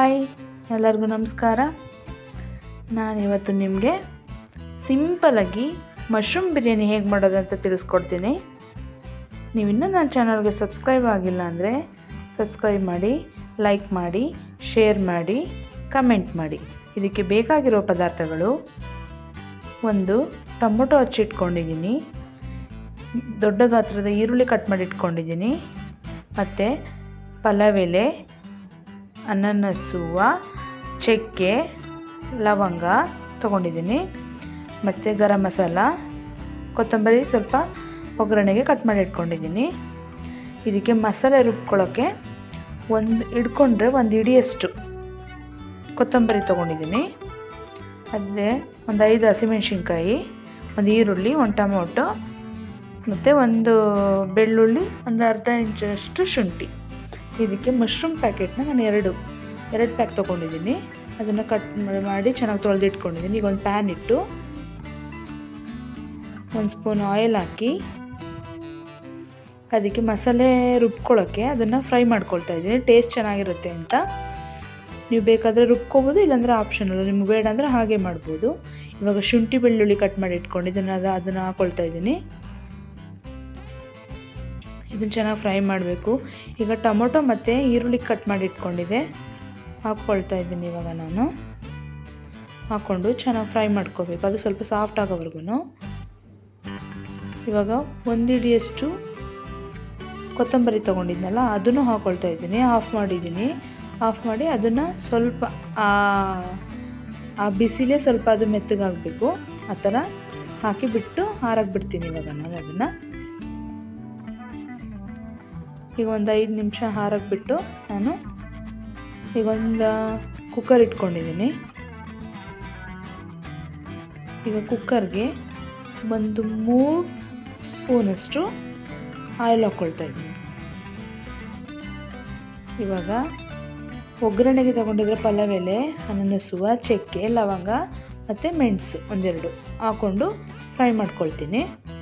hi ಎಲ್ಲರಿಗೂ ನಮಸ್ಕಾರ ನಾನಿವತ್ತು ನಿಮಗೆ ಸಿಂಪಲಾಗಿ ಮಶ್ರೂಮ್ ಬಿರಿಯಾನಿ ಹೇಗೆ ಮಾಡೋದು ಅಂತ ತಿಳಿಸ್ಕೊಡ್ತೀನಿ ನೀವಿನ್ನೂ ನನ್ನ ಚಾನಲ್ಗೆ ಸಬ್ಸ್ಕ್ರೈಬ್ ಆಗಿಲ್ಲ ಅಂದರೆ ಸಬ್ಸ್ಕ್ರೈಬ್ ಮಾಡಿ ಲೈಕ್ ಮಾಡಿ ಶೇರ್ ಮಾಡಿ ಕಮೆಂಟ್ ಮಾಡಿ ಇದಕ್ಕೆ ಬೇಕಾಗಿರೋ ಪದಾರ್ಥಗಳು ಒಂದು ಟೊಮೊಟೊ ಹಚ್ಚಿಟ್ಕೊಂಡಿದ್ದೀನಿ ದೊಡ್ಡ ಗಾತ್ರದ ಈರುಳ್ಳಿ ಕಟ್ ಮಾಡಿ ಇಟ್ಕೊಂಡಿದ್ದೀನಿ ಮತ್ತು ಪಲಾವ್ ಎಲೆ ಅನನಸು ಚಕ್ಕೆ ಲವಂಗ ತೊಗೊಂಡಿದ್ದೀನಿ ಮತ್ತು ಗರಂ ಮಸಾಲ ಕೊತ್ತಂಬರಿ ಸ್ವಲ್ಪ ಒಗ್ಗರಣೆಗೆ ಕಟ್ ಮಾಡಿ ಇಟ್ಕೊಂಡಿದ್ದೀನಿ ಇದಕ್ಕೆ ಮಸಾಲೆ ರುಬ್ಕೊಳ್ಳೋಕ್ಕೆ ಒಂದು ಹಿಡ್ಕೊಂಡ್ರೆ ಒಂದು ಇಡಿಯಷ್ಟು ಕೊತ್ತಂಬರಿ ತೊಗೊಂಡಿದ್ದೀನಿ ಅದೇ ಒಂದು ಐದು ಹಸಿಮೆಣ್ಸಿನ್ಕಾಯಿ ಒಂದು ಈರುಳ್ಳಿ ಒಂದು ಟೊಮೊಟೊ ಮತ್ತು ಒಂದು ಬೆಳ್ಳುಳ್ಳಿ ಒಂದು ಅರ್ಧ ಇಂಚಷ್ಟು ಶುಂಠಿ ಇದಕ್ಕೆ ಮಶ್ರೂಮ್ ಪ್ಯಾಕೆಟ್ನ ನಾನು ಎರಡು ಎರಡು ಪ್ಯಾಕ್ ತೊಗೊಂಡಿದ್ದೀನಿ ಅದನ್ನು ಕಟ್ ಮಾಡಿ ಚೆನ್ನಾಗಿ ತೊಳೆದು ಇಟ್ಕೊಂಡಿದ್ದೀನಿ ಈಗ ಒಂದು ಪ್ಯಾನ್ ಇಟ್ಟು ಒಂದು ಸ್ಪೂನ್ ಆಯಿಲ್ ಹಾಕಿ ಅದಕ್ಕೆ ಮಸಾಲೆ ರುಬ್ಕೊಳ್ಳೋಕ್ಕೆ ಅದನ್ನು ಫ್ರೈ ಮಾಡ್ಕೊಳ್ತಾ ಇದ್ದೀನಿ ಟೇಸ್ಟ್ ಚೆನ್ನಾಗಿರುತ್ತೆ ಅಂತ ನೀವು ಬೇಕಾದರೆ ರುಬ್ಕೋಬೋದು ಇಲ್ಲಾಂದರೆ ಆಪ್ಷನಲ್ಲ ನಿಮ್ಗೆ ಬೇಡ ಅಂದರೆ ಹಾಗೆ ಮಾಡ್ಬೋದು ಇವಾಗ ಶುಂಠಿ ಬೆಳ್ಳುಳ್ಳಿ ಕಟ್ ಮಾಡಿ ಇಟ್ಕೊಂಡಿದ್ದೀನಿ ಅದು ಅದನ್ನು ಹಾಕ್ಕೊಳ್ತಾ ಇದ್ದೀನಿ ಇದನ್ನು ಚೆನ್ನಾಗಿ ಫ್ರೈ ಮಾಡಬೇಕು ಈಗ ಟೊಮೊಟೊ ಮತ್ತು ಈರುಳ್ಳಿ ಕಟ್ ಮಾಡಿ ಇಟ್ಕೊಂಡಿದ್ದೆ ಹಾಕ್ಕೊಳ್ತಾ ಇದ್ದೀನಿ ಇವಾಗ ನಾನು ಹಾಕ್ಕೊಂಡು ಚೆನ್ನಾಗಿ ಫ್ರೈ ಮಾಡ್ಕೋಬೇಕು ಅದು ಸ್ವಲ್ಪ ಸಾಫ್ಟ್ ಆಗೋವರೆಗೂ ಇವಾಗ ಒಂದು ಹಿಡಿಯಷ್ಟು ಕೊತ್ತಂಬರಿ ತೊಗೊಂಡಿದ್ನಲ್ಲ ಅದನ್ನು ಹಾಕ್ಕೊಳ್ತಾ ಇದ್ದೀನಿ ಆಫ್ ಮಾಡಿದ್ದೀನಿ ಆಫ್ ಮಾಡಿ ಅದನ್ನು ಸ್ವಲ್ಪ ಆ ಬಿಸಿಲೇ ಸ್ವಲ್ಪ ಅದು ಮೆತ್ತಗಾಗಬೇಕು ಆ ಥರ ಹಾಕಿ ಬಿಟ್ಟು ಹಾರಕ್ಕೆ ಬಿಡ್ತೀನಿ ಇವಾಗ ನಾನು ಅದನ್ನು ಈಗ ಒಂದು ಐದು ನಿಮಿಷ ಹಾರಕ್ಕೆ ಬಿಟ್ಟು ನಾನು ಈಗ ಒಂದು ಕುಕ್ಕರ್ ಇಟ್ಕೊಂಡಿದ್ದೀನಿ ಈಗ ಕುಕ್ಕರ್ಗೆ ಒಂದು ಮೂರು ಸ್ಪೂನಷ್ಟು ಆಯಿಲ್ ಹಾಕ್ಕೊಳ್ತಾ ಇದ್ದೀನಿ ಇವಾಗ ಒಗ್ಗರಣೆಗೆ ತಗೊಂಡಿದ್ರೆ ಪಲಾವ್ ಎಲೆ ಅನನಸುವ ಚಕ್ಕೆ ಲವಂಗ ಮತ್ತು ಮೆಣಸು ಒಂದೆರಡು ಹಾಕ್ಕೊಂಡು ಫ್ರೈ ಮಾಡ್ಕೊಳ್ತೀನಿ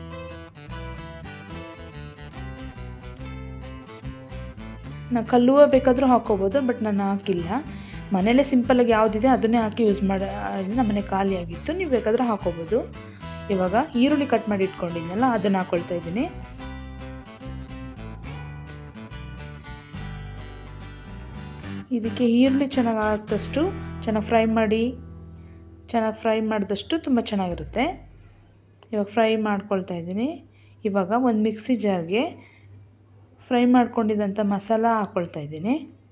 ನಾ ಕಲ್ಲುವ ಬೇಕಾದರೂ ಹಾಕ್ಕೋಬೋದು ಬಟ್ ನಾನು ಹಾಕಿಲ್ಲ ಮನೇಲೇ ಸಿಂಪಲಾಗಿ ಯಾವುದಿದೆ ಅದನ್ನೇ ಹಾಕಿ ಯೂಸ್ ಮಾಡಿ ನಮ್ಮನೆ ಖಾಲಿಯಾಗಿತ್ತು ನೀವು ಬೇಕಾದರೆ ಹಾಕ್ಕೋಬೋದು ಇವಾಗ ಈರುಳ್ಳಿ ಕಟ್ ಮಾಡಿ ಇಟ್ಕೊಂಡಿದ್ನಲ್ಲ ಅದನ್ನು ಹಾಕ್ಕೊಳ್ತಾ ಇದ್ದೀನಿ ಇದಕ್ಕೆ ಈರುಳ್ಳಿ ಚೆನ್ನಾಗಿ ಹಾಕಿದಷ್ಟು ಚೆನ್ನಾಗಿ ಫ್ರೈ ಮಾಡಿ ಚೆನ್ನಾಗಿ ಫ್ರೈ ಮಾಡಿದಷ್ಟು ತುಂಬ ಚೆನ್ನಾಗಿರುತ್ತೆ ಇವಾಗ ಫ್ರೈ ಮಾಡ್ಕೊಳ್ತಾ ಇದ್ದೀನಿ ಇವಾಗ ಒಂದು ಮಿಕ್ಸಿ ಜಾರ್ಗೆ ಫ್ರೈ ಮಾಡ್ಕೊಂಡಿದ್ದಂಥ ಮಸಾಲ ಹಾಕ್ಕೊಳ್ತಾ ಇದ್ದೀನಿ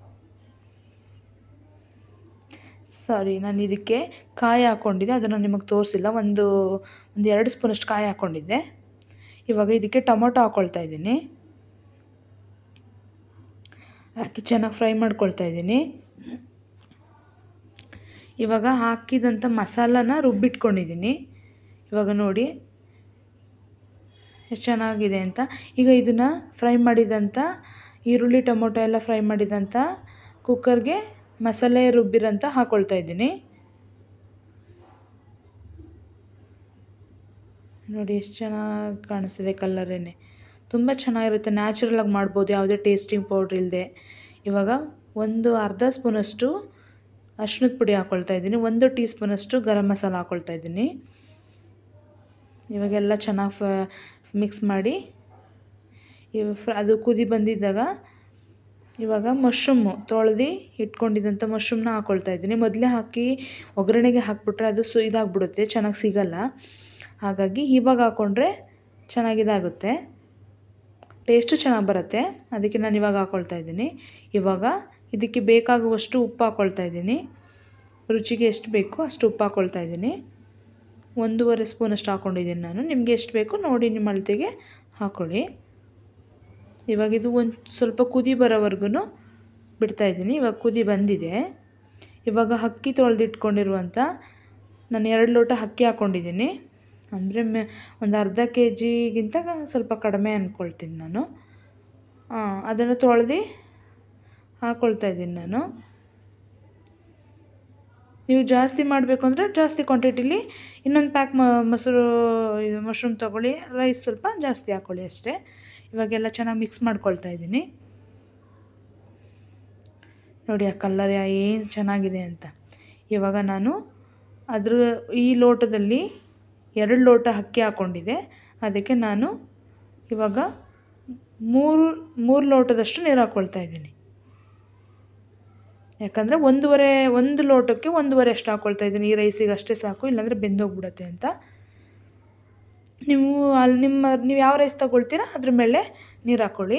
ಸಾರಿ ನಾನು ಇದಕ್ಕೆ ಕಾಯಿ ಹಾಕ್ಕೊಂಡಿದ್ದೆ ಅದನ್ನು ನಿಮಗೆ ತೋರಿಸಿಲ್ಲ ಒಂದು ಒಂದು ಎರಡು ಸ್ಪೂನಷ್ಟು ಕಾಯಿ ಹಾಕ್ಕೊಂಡಿದ್ದೆ ಇವಾಗ ಇದಕ್ಕೆ ಟೊಮೊಟೊ ಹಾಕ್ಕೊಳ್ತಾ ಇದ್ದೀನಿ ಹಾಕಿ ಚೆನ್ನಾಗಿ ಫ್ರೈ ಮಾಡ್ಕೊಳ್ತಾ ಇದ್ದೀನಿ ಇವಾಗ ಹಾಕಿದಂಥ ಮಸಾಲನ ರುಬ್ಬಿಟ್ಕೊಂಡಿದ್ದೀನಿ ಇವಾಗ ನೋಡಿ ಎಷ್ಟು ಚೆನ್ನಾಗಿದೆ ಅಂತ ಈಗ ಇದನ್ನು ಫ್ರೈ ಮಾಡಿದಂಥ ಈರುಳ್ಳಿ ಟೊಮೊಟೊ ಎಲ್ಲ ಫ್ರೈ ಮಾಡಿದಂಥ ಕುಕ್ಕರ್ಗೆ ಮಸಾಲೆ ರುಬ್ಬಿರಂತ ಹಾಕ್ಕೊಳ್ತಾ ಇದ್ದೀನಿ ನೋಡಿ ಎಷ್ಟು ಚೆನ್ನಾಗಿ ಕಾಣಿಸ್ತಿದೆ ಕಲ್ಲರೇನೆ ತುಂಬ ಚೆನ್ನಾಗಿರುತ್ತೆ ನ್ಯಾಚುರಲಾಗಿ ಮಾಡ್ಬೋದು ಯಾವುದೇ ಟೇಸ್ಟಿಂಗ್ ಪೌಡ್ರ್ ಇಲ್ಲದೆ ಇವಾಗ ಒಂದು ಅರ್ಧ ಸ್ಪೂನಷ್ಟು ಅರ್ಶಿನದ ಪುಡಿ ಹಾಕ್ಕೊಳ್ತಾ ಇದ್ದೀನಿ ಒಂದು ಟೀ ಸ್ಪೂನಷ್ಟು ಗರಂ ಮಸಾಲ ಹಾಕ್ಕೊಳ್ತಾ ಇದ್ದೀನಿ ಇವಾಗೆಲ್ಲ ಚೆನ್ನಾಗಿ ಫ ಮಿಕ್ಸ್ ಮಾಡಿ ಇವ ಫ್ರ ಅದು ಕುದಿ ಬಂದಿದ್ದಾಗ ಇವಾಗ ಮಶ್ರೂಮು ತೊಳೆದು ಇಟ್ಕೊಂಡಿದ್ದಂಥ ಮಶ್ರೂಮ್ನ ಹಾಕ್ಕೊಳ್ತಾ ಇದ್ದೀನಿ ಮೊದಲೇ ಹಾಕಿ ಒಗ್ಗರಣೆಗೆ ಹಾಕ್ಬಿಟ್ರೆ ಅದು ಸು ಇದಾಗ್ಬಿಡುತ್ತೆ ಚೆನ್ನಾಗಿ ಸಿಗಲ್ಲ ಹಾಗಾಗಿ ಇವಾಗ ಹಾಕ್ಕೊಂಡ್ರೆ ಚೆನ್ನಾಗಿದಾಗುತ್ತೆ ಟೇಸ್ಟು ಚೆನ್ನಾಗಿ ಬರುತ್ತೆ ಅದಕ್ಕೆ ನಾನು ಇವಾಗ ಹಾಕ್ಕೊಳ್ತಾ ಇದ್ದೀನಿ ಇವಾಗ ಇದಕ್ಕೆ ಬೇಕಾಗುವಷ್ಟು ಉಪ್ಪು ಹಾಕ್ಕೊಳ್ತಾ ಇದ್ದೀನಿ ರುಚಿಗೆ ಎಷ್ಟು ಬೇಕೋ ಅಷ್ಟು ಉಪ್ಪು ಹಾಕ್ಕೊಳ್ತಾ ಇದ್ದೀನಿ ಒಂದೂವರೆ ಸ್ಪೂನಷ್ಟು ಹಾಕ್ಕೊಂಡಿದ್ದೀನಿ ನಾನು ನಿಮಗೆ ಎಷ್ಟು ಬೇಕೋ ನೋಡಿ ನಿಮ್ಮ ಅಳತೆಗೆ ಹಾಕ್ಕೊಳ್ಳಿ ಇವಾಗ ಇದು ಒಂದು ಸ್ವಲ್ಪ ಕುದಿ ಬರೋವರೆಗೂ ಬಿಡ್ತಾಯಿದ್ದೀನಿ ಇವಾಗ ಕುದಿ ಬಂದಿದೆ ಇವಾಗ ಅಕ್ಕಿ ತೊಳೆದಿಟ್ಕೊಂಡಿರುವಂಥ ನಾನು ಎರಡು ಲೋಟ ಅಕ್ಕಿ ಹಾಕ್ಕೊಂಡಿದ್ದೀನಿ ಅಂದರೆ ಮೆ ಒಂದು ಅರ್ಧ ಕೆ ಜಿಗಿಂತ ಸ್ವಲ್ಪ ಕಡಿಮೆ ಅಂದ್ಕೊಳ್ತೀನಿ ನಾನು ಅದನ್ನು ತೊಳೆದು ಹಾಕ್ಕೊಳ್ತಾ ಇದ್ದೀನಿ ನಾನು ನೀವು ಜಾಸ್ತಿ ಮಾಡಬೇಕು ಅಂದರೆ ಜಾಸ್ತಿ ಕ್ವಾಂಟಿಟಿಲಿ ಇನ್ನೊಂದು ಪ್ಯಾಕ್ ಮೊಸರು ಇದು ಮಶ್ರೂಮ್ ತೊಗೊಳ್ಳಿ ರೈಸ್ ಸ್ವಲ್ಪ ಜಾಸ್ತಿ ಹಾಕ್ಕೊಳ್ಳಿ ಅಷ್ಟೇ ಇವಾಗೆಲ್ಲ ಚೆನ್ನಾಗಿ ಮಿಕ್ಸ್ ಮಾಡ್ಕೊಳ್ತಾ ಇದ್ದೀನಿ ನೋಡಿ ಆ ಕಲ್ಲರ್ ಏನು ಚೆನ್ನಾಗಿದೆ ಅಂತ ಇವಾಗ ನಾನು ಅದ್ರ ಈ ಲೋಟದಲ್ಲಿ ಎರಡು ಲೋಟ ಅಕ್ಕಿ ಹಾಕ್ಕೊಂಡಿದ್ದೆ ಅದಕ್ಕೆ ನಾನು ಇವಾಗ ಮೂರು ಮೂರು ಲೋಟದಷ್ಟು ನೀರು ಹಾಕ್ಕೊಳ್ತಾ ಇದ್ದೀನಿ ಯಾಕಂದರೆ ಒಂದೂವರೆ ಒಂದು ಲೋಟಕ್ಕೆ ಒಂದೂವರೆ ಅಷ್ಟು ಹಾಕ್ಕೊಳ್ತಾ ಇದ್ದೀನಿ ಈ ರೈಸಿಗೆ ಅಷ್ಟೇ ಸಾಕು ಇಲ್ಲಾಂದರೆ ಬೆಂದೋಗ್ಬಿಡುತ್ತೆ ಅಂತ ನೀವು ಅಲ್ಲಿ ನಿಮ್ಮ ನೀವು ಯಾವ ರೈಸ್ ತೊಗೊಳ್ತೀರಾ ಅದ್ರ ಮೇಲೆ ನೀರು ಹಾಕ್ಕೊಳ್ಳಿ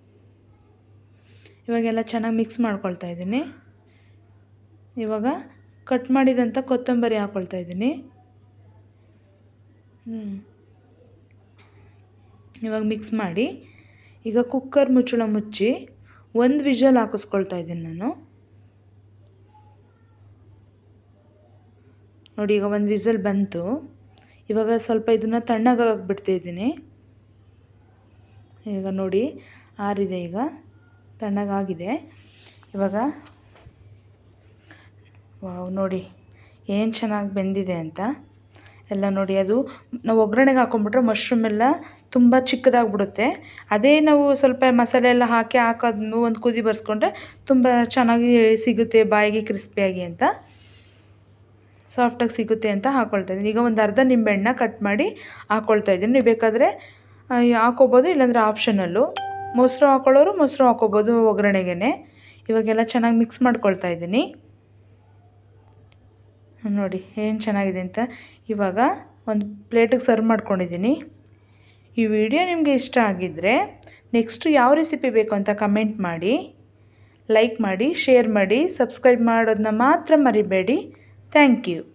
ಇವಾಗೆಲ್ಲ ಚೆನ್ನಾಗಿ ಮಿಕ್ಸ್ ಮಾಡ್ಕೊಳ್ತಾ ಇದ್ದೀನಿ ಇವಾಗ ಕಟ್ ಮಾಡಿದಂಥ ಕೊತ್ತಂಬರಿ ಹಾಕ್ಕೊಳ್ತಾ ಇದ್ದೀನಿ ಹ್ಞೂ ಇವಾಗ ಮಿಕ್ಸ್ ಮಾಡಿ ಈಗ ಕುಕ್ಕರ್ ಮುಚ್ಚಳ ಮುಚ್ಚಿ ಒಂದು ವಿಷಲ್ ಹಾಕಿಸ್ಕೊಳ್ತಾ ಇದ್ದೀನಿ ನಾನು ನೋಡಿ ಈಗ ಒಂದು ವಿಸಲ್ ಬಂತು ಇವಾಗ ಸ್ವಲ್ಪ ಇದನ್ನು ತಣ್ಣಗಾಗಿ ಬಿಡ್ತಿದ್ದೀನಿ ಈಗ ನೋಡಿ ಆರಿದೆ ಈಗ ತಣ್ಣಗಾಗಿದೆ ಇವಾಗ ವಾವ್ ನೋಡಿ ಏನು ಚೆನ್ನಾಗಿ ಬೆಂದಿದೆ ಅಂತ ಎಲ್ಲ ನೋಡಿ ಅದು ನಾವು ಒಗ್ಗರಣೆಗೆ ಹಾಕೊಂಡ್ಬಿಟ್ರೆ ಮಶ್ರೂಮ್ ಎಲ್ಲ ತುಂಬ ಚಿಕ್ಕದಾಗ್ಬಿಡುತ್ತೆ ಅದೇ ನಾವು ಸ್ವಲ್ಪ ಮಸಾಲೆ ಎಲ್ಲ ಹಾಕಿ ಹಾಕೋದು ಒಂದು ಕುದಿ ಬರ್ಸ್ಕೊಂಡ್ರೆ ತುಂಬ ಚೆನ್ನಾಗಿ ಸಿಗುತ್ತೆ ಬಾಯಿಗೆ ಕ್ರಿಸ್ಪಿಯಾಗಿ ಅಂತ ಸಾಫ್ಟಾಗಿ ಸಿಗುತ್ತೆ ಅಂತ ಹಾಕ್ಕೊಳ್ತಾ ಇದ್ದೀನಿ ಈಗ ಒಂದು ಅರ್ಧ ನಿಂಬೆಹಣ್ಣ ಕಟ್ ಮಾಡಿ ಹಾಕ್ಕೊಳ್ತಾ ಇದ್ದೀನಿ ನೀವು ಬೇಕಾದರೆ ಹಾಕೋಬೋದು ಇಲ್ಲಾಂದರೆ ಆಪ್ಷನಲ್ಲು ಮೊಸರು ಹಾಕೊಳ್ಳೋರು ಮೊಸರು ಹಾಕೋಬೋದು ಒಗ್ಗರಣೆಗೆ ಇವಾಗೆಲ್ಲ ಚೆನ್ನಾಗಿ ಮಿಕ್ಸ್ ಮಾಡ್ಕೊಳ್ತಾ ಇದ್ದೀನಿ ನೋಡಿ ಏನು ಚೆನ್ನಾಗಿದೆ ಅಂತ ಇವಾಗ ಒಂದು ಪ್ಲೇಟಿಗೆ ಸರ್ವ್ ಮಾಡ್ಕೊಂಡಿದ್ದೀನಿ ಈ ವಿಡಿಯೋ ನಿಮಗೆ ಇಷ್ಟ ಆಗಿದ್ದರೆ ನೆಕ್ಸ್ಟು ಯಾವ ರೆಸಿಪಿ ಬೇಕು ಅಂತ ಕಮೆಂಟ್ ಮಾಡಿ ಲೈಕ್ ಮಾಡಿ ಶೇರ್ ಮಾಡಿ ಸಬ್ಸ್ಕ್ರೈಬ್ ಮಾಡೋದನ್ನ ಮಾತ್ರ ಮರಿಬೇಡಿ ಥ್ಯಾಂಕ್ ಯು